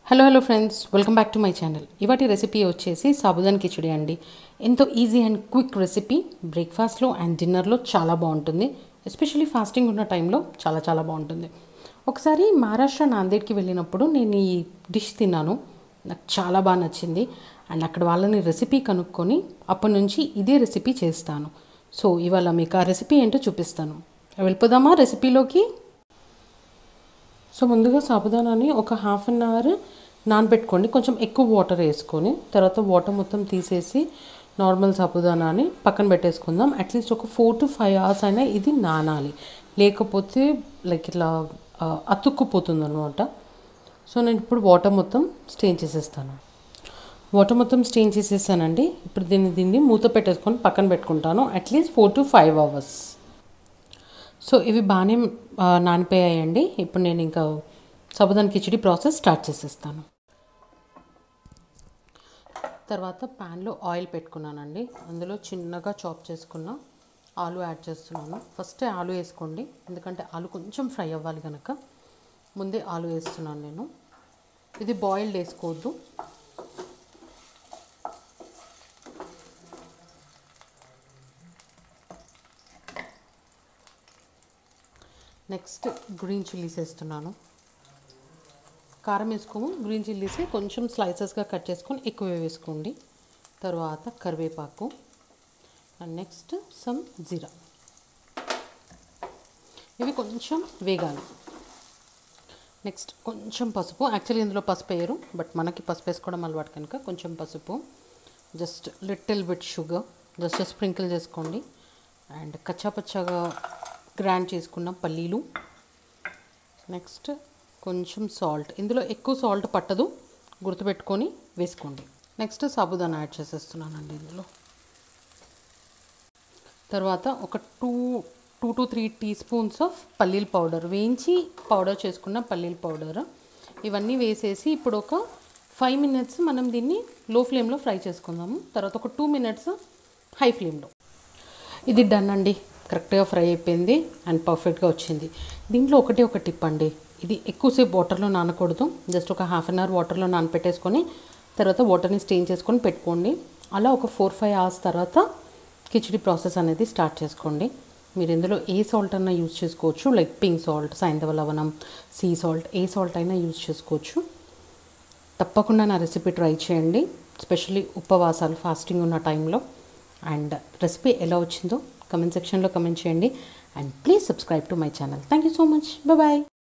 hello hello friends welcome back to my channel ఇవాటి recipe వచ్చేసి సాబుదాన్ కిచడి అండి ఎంతో ఈజీ అండ్ క్విక్ రెసిపీ బ్రేక్ఫాస్ట్లో అండ్ డిన్నర్లో చాలా బాగుంటుంది ఎస్పెషల్లీ ఫాస్టింగ్ ఉన్న టైంలో చాలా చాలా బాగుంటుంది ఒకసారి మహారాష్ట్ర నాందేడ్కి వెళ్ళినప్పుడు నేను ఈ డిష్ తిన్నాను నాకు చాలా బాగా నచ్చింది అండ్ అక్కడ వాళ్ళని రెసిపీ కనుక్కొని అప్పటి నుంచి ఇదే రెసిపీ చేస్తాను సో ఇవాళ మీకు ఆ రెసిపీ ఏంటో చూపిస్తాను వెళ్ళిపోదామా రెసిపీలోకి సో ముందుగా సాబుదానాన్ని ఒక హాఫ్ అన్ అవర్ నానబెట్టుకోండి కొంచెం ఎక్కువ వాటర్ వేసుకొని తర్వాత వాటర్ మొత్తం తీసేసి నార్మల్ సాబుదానాన్ని పక్కన పెట్టేసుకుందాం అట్లీస్ట్ ఒక ఫోర్ టు ఫైవ్ అవర్స్ అయినా ఇది నానాలి లేకపోతే లైక్ ఇట్లా ఆ, అతుక్కుపోతుంది అనమాట సో నేను ఇప్పుడు వాటర్ మొత్తం స్టెయిన్ చేసేస్తాను వాటర్ మొత్తం స్టెయిన్ చేసేసానండి ఇప్పుడు దీన్ని దీన్ని మూత పెట్టేసుకొని పక్కన పెట్టుకుంటాను at least four to five hours so ఇవి బాగానే ఆ, నానిపోయాయండి ఇప్పుడు నేను ఇంకా సబుదాన్ కిచడి ప్రాసెస్ స్టార్ట్ చేసేస్తాను తర్వాత ప్యాన్లో ఆయిల్ పెట్టుకున్నానండి అందులో చిన్నగా చాప్ చేసుకున్న ఆలు యాడ్ చేస్తున్నాను ఫస్ట్ ఆలు వేసుకోండి ఎందుకంటే ఆలు కొంచెం ఫ్రై అవ్వాలి కనుక ముందే ఆలు వేస్తున్నాను నేను ఇది బాయిల్డ్ వేసుకోవద్దు నెక్స్ట్ గ్రీన్ చిల్లీస్ వేస్తున్నాను కారం వేసుకోము గ్రీన్ చిల్లీస్ కొంచెం స్లైసెస్గా కట్ చేసుకొని ఎక్కువ వేసుకోండి తర్వాత కరివేపాకు అండ్ నెక్స్ట్ సమ్ జీరా ఇవి కొంచెం వేగాలి నెక్స్ట్ కొంచెం పసుపు యాక్చువల్లీ ఇందులో పసుపు వేయరు బట్ మనకి పసుపు వేసుకోవడం అలవాటు కనుక కొంచెం పసుపు just little bit sugar just sprinkle చేసుకోండి అండ్ కచ్చాపచ్చాగా గ్రైండ్ చేసుకున్న పల్లీలు నెక్స్ట్ కొంచెం సాల్ట్ ఇందులో ఎక్కువ సాల్ట్ పట్టదు గుర్తుపెట్టుకొని వేసుకోండి నెక్స్ట్ సాబుదానా యాడ్ చేసేస్తున్నానండి ఇందులో తర్వాత ఒక two two to three teaspoons of పల్లీల పౌడర్ వేయించి పౌడర్ చేసుకున్న పల్లీల పౌడర్ ఇవన్నీ వేసేసి ఇప్పుడు ఒక ఫైవ్ మినిట్స్ మనం దీన్ని లో ఫ్లేమ్లో ఫ్రై చేసుకుందాము తర్వాత ఒక టూ మినిట్స్ హై ఫ్లేమ్లో ఇది డన్ అండి కరెక్ట్గా ఫ్రై అయిపోయింది అండ్ పర్ఫెక్ట్గా వచ్చింది దీంట్లో ఒకటి ఒక టిప్ అండి ఇది ఎక్కువసేపు వాటర్లో నానకూడదు జస్ట్ ఒక హాఫ్ అన్ అవర్ వాటర్లో నానపెట్టేసుకొని తర్వాత వాటర్ని స్టెయిన్ చేసుకొని పెట్టుకోండి అలా ఒక ఫోర్ ఫైవ్ అవర్స్ తర్వాత కిచడి ప్రాసెస్ అనేది స్టార్ట్ చేసుకోండి మీరు ఇందులో ఏ సాల్ట్ అయినా యూజ్ చేసుకోవచ్చు లైక్ పింక్ సాల్ట్ సైంధవ లవణం సీ సాల్ట్ ఏ సాల్ట్ అయినా యూజ్ చేసుకోవచ్చు తప్పకుండా నా రెసిపీ ట్రై చేయండి స్పెషల్లీ ఉపవాసాలు ఫాస్టింగ్ ఉన్న టైంలో అండ్ రెసిపీ ఎలా వచ్చిందో కమెంట్ సెక్షన్లో కమెంట్ చేయండి and please subscribe to my channel thank you so much bye